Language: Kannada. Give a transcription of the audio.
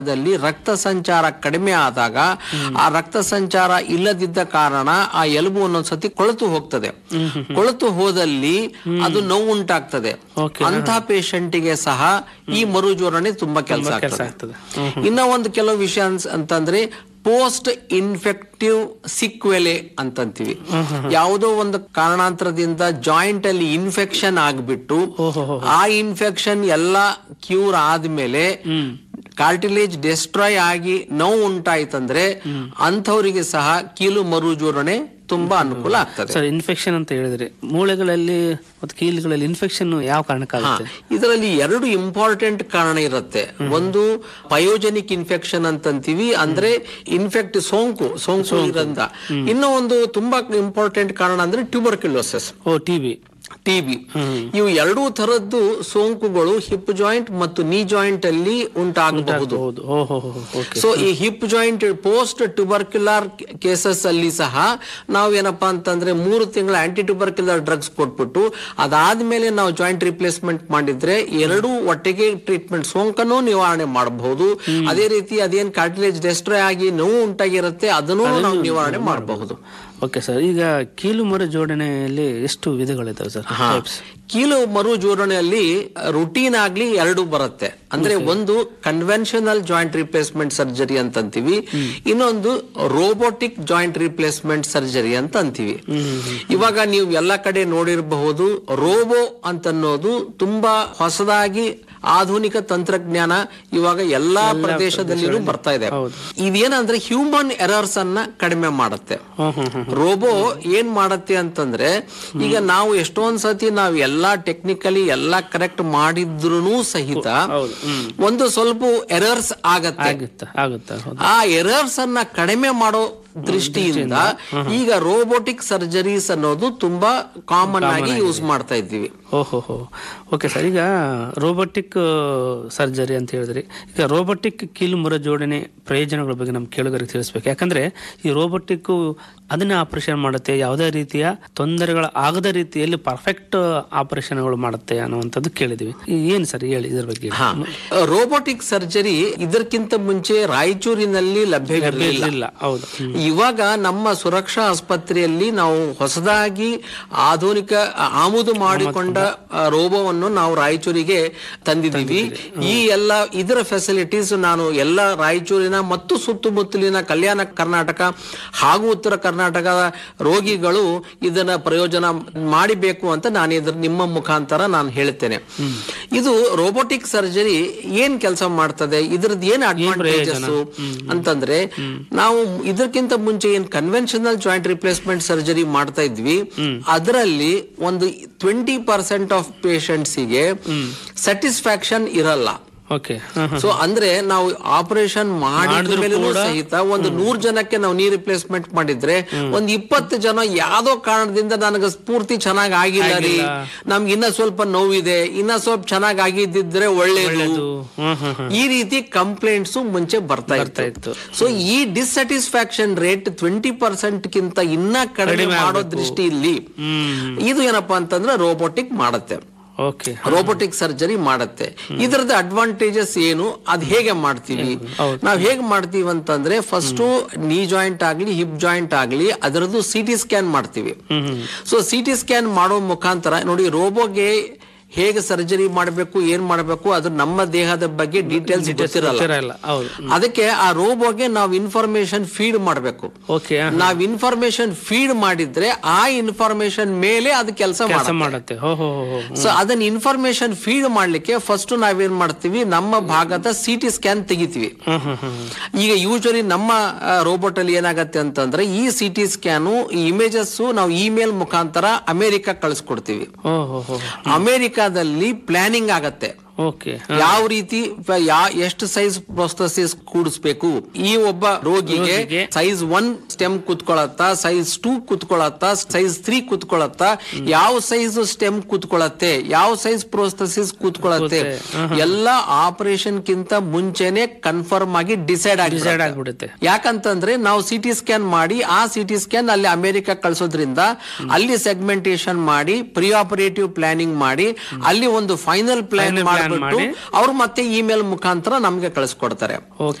ದಲ್ಲಿ ರಕ್ತ ಸಂಚಾರ ಕಡಿಮೆ ಆದಾಗ ಆ ರಕ್ತ ಸಂಚಾರ ಇಲ್ಲದಿದ್ದ ಕಾರಣ ಆ ಎಲುಬು ಒಂದೊಂದ್ಸತಿ ಕೊಳೆತು ಹೋಗ್ತದೆ ಕೊಳೆತು ಹೋದಲ್ಲಿ ಅದು ನೋವು ಉಂಟಾಗ್ತದೆ Okay. ಅಂತ ಪೇಷಂಟಿಗೆ ಸಹ ಈ ಮರುಜೋಡಣೆ ತುಂಬಾ ಕೆಲಸ ಕೆಲಸ ಆಗ್ತದೆ ಆಗ್ತದೆ ಇನ್ನ ಒಂದು ಕೆಲವು ವಿಷಯ ಅನ್ಸ್- ಅಂತಂದ್ರೆ ಪೋಸ್ಟ್ ಇನ್ಫೆಕ್ಟಿವ್ ಸಿಕ್ವೆಲೆ ಅಂತಂತೀವಿ ಯಾವುದೋ ಒಂದು ಕಾರಣಾಂತರದಿಂದ ಜಾಯಿಂಟ್ ಅಲ್ಲಿ ಇನ್ಫೆಕ್ಷನ್ ಆಗ್ಬಿಟ್ಟು ಆ ಇನ್ಫೆಕ್ಷನ್ ಎಲ್ಲ ಕ್ಯೂರ್ ಆದ್ಮೇಲೆ ಕಾರ್ಟಿಲೇಜ್ ಡೆಸ್ಟ್ರಾಯ್ ಆಗಿ ನೋವು ಉಂಟಾಯ್ತಂದ್ರೆ ಅಂಥವರಿಗೆ ಸಹ ಕೀಲು ಮರುಜೋಡಣೆ ತುಂಬಾ ಅನುಕೂಲ ಆಗ್ತದೆ ಸರ್ ಇನ್ಫೆಕ್ಷನ್ ಅಂತ ಹೇಳಿದ್ರೆ ಮೂಳೆಗಳಲ್ಲಿ ಮತ್ತು ಕೀಲುಗಳಲ್ಲಿ ಇನ್ಫೆಕ್ಷನ್ ಯಾವ ಕಾರಣಕ್ಕಾಗುತ್ತೆ ಇದರಲ್ಲಿ ಎರಡು ಇಂಪಾರ್ಟೆಂಟ್ ಕಾರಣ ಇರುತ್ತೆ ಒಂದು ಪಯೋಜೆನಿಕ್ ಇನ್ಫೆಕ್ಷನ್ ಅಂತಂತೀವಿ ಅಂದ್ರೆ ಇನ್ಫೆಕ್ಟ್ ಸೋಂಕು ಸೋಂಕು ಇರೋದ್ರಿಂದ ಇನ್ನೂ ಒಂದು ತುಂಬಾ ಇಂಪಾರ್ಟೆಂಟ್ ಕಾರಣ ಅಂದ್ರೆ tuberculosis or T B TB ಇವು ಎರಡೂ ತರದ್ದು ಸೋಂಕುಗಳು ಹಿಪ್ ಜಾಯಿಂಟ್ ಮತ್ತು ನೀ ಜಾಯಿಂಟ್ ಅಲ್ಲಿ ಉಂಟಾಗಬಹುದು ಹೌದು ಓ ಹೋ ಹೋ ಓಕೆ ಸೊ ಈ hip joint post tubercular cases ಅಲ್ಲಿ ಸಹ ನಾವು ಏನಪ್ಪಾ ಅಂತಂದ್ರೆ ಮೂರು ತಿಂಗಳ ಆಂಟಿ ಟ್ಯೂಬರ್ಕ್ಯುಲರ್ ಡ್ರಗ್ಸ್ ಕೊಟ್ಬಿಟ್ಟು ಅದಾದ್ಮೇಲೆ ನಾವು ಜಾಯಿಂಟ್ ರಿಪ್ಲೇಸ್ಮೆಂಟ್ ಮಾಡಿದ್ರೆ ಎರಡೂ ಒಟ್ಟಿಗೆ ಟ್ರೀಟ್ಮೆಂಟ್ ಸೋಂಕನ್ನು ನಿವಾರಣೆ ಮಾಡಬಹುದು ಅದೇ ರೀತಿ ಅದೇನ್ ಕಾರ್ಟಿಲೇಜ್ ಡೆಸ್ಟ್ರಾಯ್ ಆಗಿ ನೋವು ಉಂಟಾಗಿರುತ್ತೆ ಅದನ್ನು ನಾವು ನಿವಾರಣೆ ಮಾಡಬಹುದು ಓಕೆ ಸರ್ ಈಗ ಕೀಲು ಮರ ಜೋಡಣೆಯಲ್ಲಿ ಎಷ್ಟು ವಿಧಗಳಿದಾವೆ ಸರ್ ಟೈಪ್ಸ್ ಕೀಲು ಮರು ಜೋಡಣೆಯಲ್ಲಿ ರುಟೀನ್ ಆಗ್ಲಿ ಎರಡು ಬರುತ್ತೆ ಅಂದ್ರೆ ಒಂದು ಕನ್ವೆನ್ಷನಲ್ ಜಾಯಿಂಟ್ ರಿಪ್ಲೇಸ್ಮೆಂಟ್ ಸರ್ಜರಿ ಅಂತ ಅಂತೀವಿ ಇನ್ನೊಂದು ರೋಬೋಟಿಕ್ ಜಾಯಿಂಟ್ ರಿಪ್ಲೇಸ್ಮೆಂಟ್ ಸರ್ಜರಿ ಅಂತ ಅಂತೀವಿ ಇವಾಗ ನೀವು ಎಲ್ಲ ಕಡೆ ನೋಡಿರಬಹುದು ರೋಬೋ ಅಂತನ್ನೋದು ತುಂಬಾ ಹೊಸದಾಗಿ ಆಧುನಿಕ ತಂತ್ರಜ್ಞಾನ ಇವಾಗ ಎಲ್ಲಾ ಪ್ರದೇಶದಲ್ಲಿನೂ ಬರ್ತಾ ಇದೆ ಇದೇನಂದ್ರೆ ಹ್ಯೂಮನ್ ಎರರ್ಸ್ ಅನ್ನ ಕಡಿಮೆ ಮಾಡುತ್ತೆ ಹ್ಮ್ ಹ್ಮ್ ಹ್ಮ್ ರೋಬೋ ಏನ್ ಮಾಡತ್ತೆ ಅಂತಂದ್ರೆ ಈಗ ನಾವು ಎಷ್ಟೊಂದ್ ಸತಿ ನಾವು ಎಲ್ಲಾ ಟೆಕ್ನಿಕಲಿ ಎಲ್ಲಾ ಕರೆಕ್ಟ್ ಮಾಡಿದ್ರು ಸಹಿತ ಹೌದು ಹ್ಮ್ ಒಂದು ಸ್ವಲ್ಪ ಎರರ್ಸ್ ಆಗತ್ತೆ ಆಗುತ್ತಾ ಆಗುತ್ತಾ ಹೌದು ಆ ಎರರ್ಸ್ ಅನ್ನ ಕಡಿಮೆ ಮಾಡೋ ದೃಷ್ಟಿಯಿಂದ ಈಗ ರೋಬೋಟಿಕ್ ಸರ್ಜರೀಸ್ ಅನ್ನೋದು ತುಂಬಾ ಕಾಮನ್ ಆಗಿ ಯೂಸ್ ಮಾಡ್ತಾ ಇದ್ದೀವಿ ಓಹೋ ಹೋ ಓಕೆ ಸರ್ ಈಗ ರೋಬೋಟಿಕ್ ಸರ್ಜರಿ ಅಂತ ಹೇಳಿದ್ರಿ ಈಗ ರೋಬೋಟಿಕ್ ಕೀಲು ಮುರ ಜೋಡಣೆ ಪ್ರಯೋಜನಗಳ ಬಗ್ಗೆ ನಮ್ಮ ಕೇಳುಗರಿಗೆ ತಿಳಿಸ್ಬೇಕು ಯಾಕಂದ್ರೆ ಈ ರೋಬೋಟಿಕ್ ಅದನ್ನೇ ಆಪರೇಷನ್ ಮಾಡುತ್ತೆ ಯಾವುದೇ ರೀತಿಯ ತೊಂದರೆಗಳ ಆಗದ ರೀತಿಯಲ್ಲಿ ಪರ್ಫೆಕ್ಟ್ ಆಪರೇಷನ್ಗಳು ಮಾಡುತ್ತೆ ಅನ್ನುವಂಥದ್ದು ಕೇಳಿದ್ವಿ ಈ- ಏನ್ ಸರ್ ಹೇಳಿ ಇದ್ರ ಬಗ್ಗೆ ಹಾ ರೋಬೋಟಿಕ್ ಸರ್ಜರಿ ಇದಕ್ಕಿಂತ ಮುಂಚೆ ರಾಯಚೂರಿನಲ್ಲಿ ಲಭ್ಯವಿರಲಿಲ್ಲ ಇಲ್ಲ ಹೌದು ಹ್ಮ್. ಇವಾಗ ನಮ್ಮ ಸುರಕ್ಷಾ ಆಸ್ಪತ್ರೆಯಲ್ಲಿ ನಾವು ಹೊಸದಾಗಿ ಆಧುನಿಕ ಆಮದು ಮಾಡಿಕೊಂಡ ಆ, ರೋಬೋವನ್ನು ನಾವು ರಾಯಚೂರಿಗೆ ತಂದಿದ್ದೀವಿ ಈ ಎಲ್ಲ ಇದರ ಫೆಸಿಲಿಟೀಸ್ ನಾನು ಎಲ್ಲ ರಾಯಚೂರಿನ ಮತ್ತು ಸುತ್ತಮುತ್ತಲಿನ ಕಲ್ಯಾಣ ಕರ್ನಾಟಕ ಹಾಗೂ ಉತ್ತರ ಕರ್ನಾಟಕದ ರೋಗಿಗಳು ಇದನ್ನ ಪ್ರಯೋಜನ ಮಾಡಿಬೇಕು ಅಂತ ನಾನು ಇದ್ರ ನಿಮ್ಮ ಮುಖಾಂತರ ನಾನು ಹೇಳ್ತೇನೆ ಇದು ರೋಬೋಟಿಕ್ ಸರ್ಜರಿ ಏನ್ ಕೆಲಸ ಮಾಡ್ತದೆ ಇದ್ರದ್ದು ಏನ್ ಅಡ್ವಾಂಟೇಜಸ್ ಅಂತಂದ್ರೆ ನಾವು ಇದಕ್ಕಿಂತ ಮುಂಚೆ ಏನ್ ಕನ್ವೆನ್ಷನಲ್ ಜಾಯಿಂಟ್ ರಿಪ್ಲೇಸ್ಮೆಂಟ್ ಸರ್ಜರಿ ಮಾಡ್ತಾ ಇದ್ವಿ ಅದರಲ್ಲಿ ಒಂದು ಟ್ವೆಂಟಿ ಪರ್ಸೆಂಟ್ ಆಫ್ ಗೆ ಸ್ಯಾಟಿಸ್ಫ್ಯಾಕ್ಷನ್ ಇರಲ್ಲ ಓಕೆ ಹಾ, ಹಾ. ಸೊ ಅಂದ್ರೆ ನಾವು ಆಪರೇಷನ್ ಮಾಡಿದ ಮೇಲೂ ಸಹಿತ ಒಂದು ನೂರ್ ಜನಕ್ಕೆ ನಾವು ನೀ ರಿಪ್ಲೇಸ್ಮೆಂಟ್ ಮಾಡಿದ್ರೆ ಒಂದ್ ಇಪ್ಪತ್ತು ಜನ ಯಾವ್ದೋ ಕಾರಣದಿಂದ ನನಗೆ ಸ್ಫೂರ್ತಿ ಚೆನ್ನಾಗ್ ಆಗಿಲ್ಲ ರೀ ನಮ್ಗೆ ಇನ್ನ ಸ್ವಲ್ಪ ನೋವಿದೆ ಇನ್ನ ಸ್ವಲ್ಪ ಚೆನ್ನಾಗ್ ಆಗಿದ್ದಿದ್ರೆ ಒಳ್ಳೇದು ಹ್ಮ್ ಹ್ಮ್ ಹ್ಮ್ ಈ ರೀತಿ ಕಂಪ್ಲೇಂಟ್ಸ್ ಮುಂಚೆ ಬರ್ತಾ ಬರ್ತಾ ಇತ್ತು ಇತ್ತು ಸೊ ಈ ಡಿಸ್ಸ್ಯಾಟಿಸ್ಫ್ಯಾಕ್ಷನ್ ರೇಟ್ ಟ್ವೆಂಟಿ ಪರ್ಸೆಂಟ್ ಗಿಂತ ಇನ್ನ ಕಡಿಮೆ ಮಾಡೋ ದೃಷ್ಟಿಯಲ್ಲಿ ಹ್ಮ್ ಇದು ಏನಪ್ಪಾ ಅಂತಂದ್ರೆ ರೋಬೋಟಿಕ್ ಮಾಡುತ್ತೆ ಓಕೆ ರೋಬೋಟಿಕ್ ಸರ್ಜರಿ ಮಾಡುತ್ತೆ ಇದರದ ಅಡ್ವಾಂಟೇಜಸ್ ಏನು ಅದ್ ಹೇಗೆ ಮಾಡ್ತೀವಿ ನಾವ್ ಹೇಗ್ ಮಾಡ್ತೀವಿ ಅಂತಂದ್ರೆ ಫಸ್ಟ್ ನೀ ಜಾಯಿಂಟ್ ಆಗ್ಲಿ ಹಿಪ್ ಜಾಯಿಂಟ್ ಆಗ್ಲಿ ಅದರದ್ದು ಸಿ ಟಿ ಸ್ಕ್ಯಾನ್ ಮಾಡ್ತೀವಿ ಹ್ಮ್ ಹ್ಮ್ ಸೊ ಸಿ ಟಿ ಸ್ಕ್ಯಾನ್ ಮಾಡೋ ಮುಖಾಂತರ ನೋಡಿ ರೋಬೋಗೆ ಹೇಗೆ ಸರ್ಜರಿ ಮಾಡಬೇಕು ಏನ್ ಮಾಡಬೇಕು ಅದು ನಮ್ಮ ದೇಹದ ಬಗ್ಗೆ ಡೀಟೇಲ್ಸ್ ಗೊತ್ತಿರಲ್ಲ ಗೊತ್ತಿರಲ್ಲ ಹೌದು ಅದಕ್ಕೆ ಆ ರೋಬೋಗೆ ನಾವು ಇನ್ಫಾರ್ಮೇಶನ್ ಫೀಡ್ ಮಾಡಬೇಕು ಓಕೆ ನಾವ್ ಇನ್ಫಾರ್ಮೇಶನ್ ಫೀಡ್ ಮಾಡಿದ್ರೆ ಆ ಇನ್ಫಾರ್ಮೇಶನ್ ಮೇಲೆ ಅದು ಕೆಲಸ ಕೆಲಸ ಮಾಡುತ್ತೆ ಹೋ ಹೋ ಹೋ ಹೋ ಸೊ ಅದನ್ನ ಇನ್ಫಾರ್ಮೇಶನ್ ಫೀಡ್ ಮಾಡ್ಲಿಕ್ಕೆ ಫಸ್ಟ್ ನಾವೇನ್ ಮಾಡ್ತೀವಿ ನಮ್ಮ ಭಾಗದ ಸಿ ಟಿ ಸ್ಕ್ಯಾನ್ ತೆಗಿತೀವಿ ಹ್ಮ್ ಹ್ಮ್ ಹ್ಮ್ ಈಗ ಯೂಶಲಿ ನಮ್ಮ ರೋಬೋಟ್ ಅಲ್ಲಿ ಏನಾಗತ್ತೆ ಅಂತಂದ್ರೆ ಈ ಸಿ ಟಿ ಸ್ಕ್ಯಾನು ಈ ಇಮೇಜಸ್ ನಾವು ಇಮೇಲ್ ಮುಖಾಂತರ ಅಮೆರಿಕ ಕಳಿಸ್ಕೊಡ್ತೀವಿ ಓ ಹೋ ಹೋ ಅಮೆರಿಕಾದಲ್ಲಿ ಪ್ಲಾನಿಂಗ್ ಆಗತ್ತೆ ಓಕೆ ಯಾವ ರೀತಿ ಪ- ಯಾ ಎಷ್ಟು ಸೈಜ್ ಪ್ರೊಸ್ತಸಿಸ್ ಕೂಡಿಸ್ಬೇಕು ಈ ಒಬ್ಬ ರೋಗಿಗೆ ರೋಗಿಗೆ ಸೈಜ್ ಒನ್ ಸ್ಟೆಮ್ ಕುತ್ಕೊಳತ್ತಾ ಸೈಜ್ ಟೂ ಕುತ್ಕೊಳತ್ತಾ ಸೈಜ್ ತ್ರೀ ಕುತ್ಕೊಳತ್ತಾ ಯಾವ ಸೈಜ್ ಸ್ಟೆಮ್ ಕುತ್ಕೊಳತ್ತೆ ಯಾವ ಸೈಜ್ ಪ್ರೋಸ್ತಸಿಸ್ ಕೂತ್ಕೊಳತ್ತೆ ಎಲ್ಲ ಆಪರೇಷನ್ ಕಿಂತ ಮುಂಚೆನೆ ಕನ್ಫರ್ಮ್ ಆಗಿ ಡಿಸೈಡ್ ಆಗಿ ಡಿಸೈಡ್ ಆಗ್ಬಿಡುತ್ತೆ ಯಾಕಂತಂದ್ರೆ ನಾವು ಸಿಟಿ ಸ್ಕ್ಯಾನ್ ಮಾಡಿ ಆ ಸಿಟಿ ಸ್ಕ್ಯಾನ್ ಅಲ್ಲಿ ಅಮೆರಿಕ ಕಳ್ಸೋದ್ರಿಂದ ಅಲ್ಲಿ ಸೆಗ್ಮೆಂಟೇಶನ್ ಮಾಡಿ ಪ್ರಿ ಆಪರೇಟಿವ್ ಪ್ಲಾನಿಂಗ್ ಮಾಡಿ ಅಲ್ಲಿ ಒಂದು ಫೈನಲ್ ಪ್ಲಾನ್ Final plan ಮಾಡಿಬಿಟ್ಟು ಮಾಡಿ ಅವ್ರು ಮತ್ತೆ ಇಮೇಲ್ ಮುಖಾಂತರ ನಮ್ಗೆ ಕಳಿಸ್ಕೊಡ್ತಾರೆ